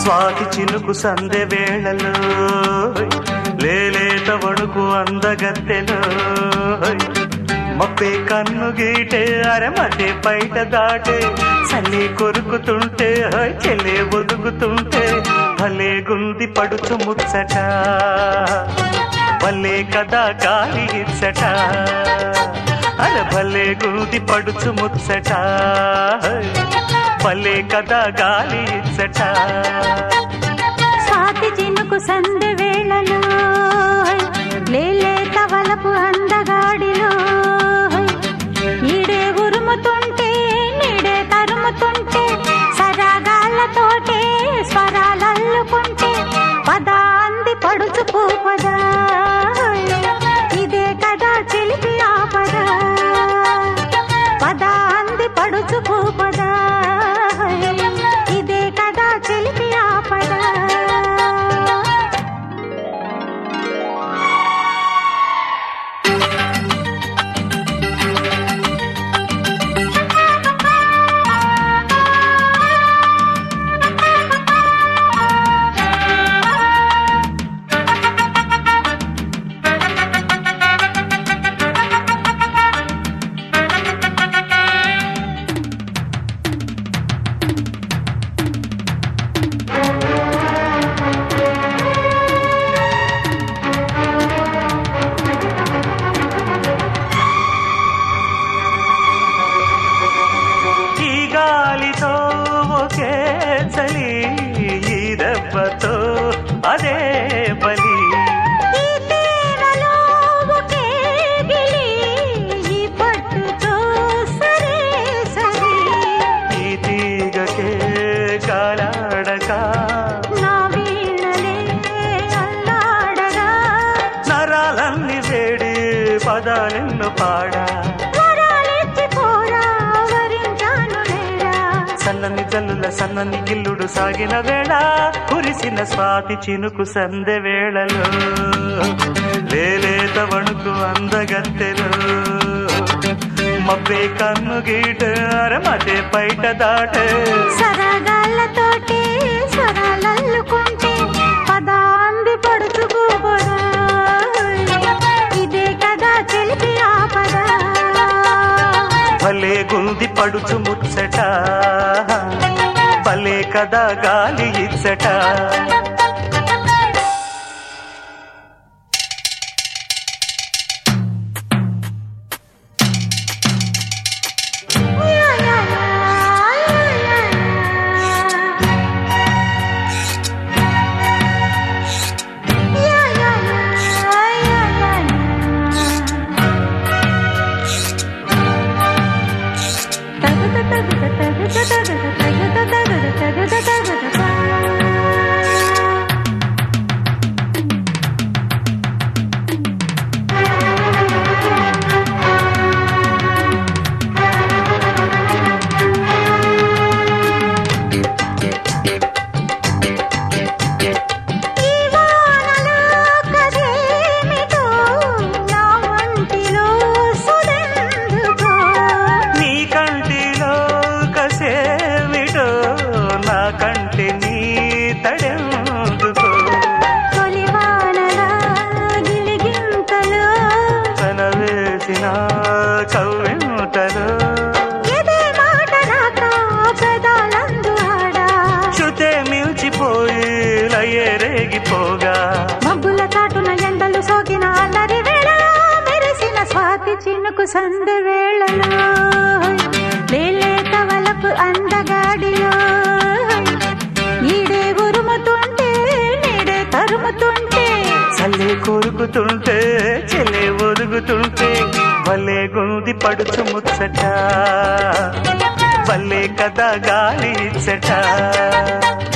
స్వాతి చినుకు సందె వేళలో లేలేత వణుకు అందగత్తెలో మబ్బే కన్ను గీటే అరమటే బయట దాటే చల్లి కొరుకుతుంటే హై, చెల్లే ఒదుగుతుంటే భలే గుంది పడుచు ముచ్చట భలే కదా గాలి ఇచ్చట అరే భలే గుంది పడుచు ముచ్చట భలే కదా గాలి ఇచ్చట స్వాతి చినుకు సందె వేళలో లేలేత వలపు అందగాడిలో ఈడే ఉరుముతుంటే నీడే తరుముతుంటే సరాగాళ్ళతోటే స్వరాలల్లుకుంటే పద అంది పడుచు పూపదా ఇదే కదా చిలిపి ఆపదా పద అంది పడుచు పూపదా ఇదే కదా చిలిపి ఆపదా ఈ గాలితో ఒకే చలి ఈ దెబ్బతో అదే బలి ఈ తీరలో ఒకే గిలి, ఈ పట్టుతో సరే సరి. ఈ తీగకే కాలాడక నా వీణలే అల్లాడగా, నరాలన్నీ వేడి పదాలెన్ను పాడా వరాలిచ్చి పోరా, వరించాను లేరా. సన్నని జల్లుల సన్నని గిల్లుడు సాగిన వేళ కురిసిన స్వాతి చినుకు సందె వేళలో లేలేత వణుకు అందగత్తెలో మబ్బే కన్ను గీట అరమతే బయట దాట సరగాళ్ళతోటి స్వరాలల్లుకుంటే పదాంది పడుచుకోబడా ఇదే కదా తెలిపి ఆపదా భలే గుంది పడుచు ముచ్చట భలే కదా గాలి ఇచ్చట యా, యా, యా, యా, యా, యా, యా, యా, యా, యా, తగుద తగుద తగుద తగుద తగుద తగుద తగుద తగుద ఈ వానలో కదేమిటో నా వంటిలో సుదెందుకో నీ కంటిలో కసేమిటో నా కంటి నీ తడెందుకో తొలి వానలా గిలిగింతలో తన వేసిన కవ్వింతలో ఎదే మాట రాక పెదాలందు ఆడా శృతే మిల్చిపోయి లయే రేగిపోగా మబ్బుల చాటున ఎండలు సోకిన అల్లరి వేళ మెరిసిన స్వాతి చినుకు సంద వేళలో లేలేత వలపు అందగాడిలో ఈడే ఉరుముతుంటే నీడే తరుముతుంటే చల్లే కోరుకుతుంటే చెల్లే ఒరుగుతుంటే భలే గుంది పడుచు ముచ్చట భలే కదా గాలి ఇచ్చట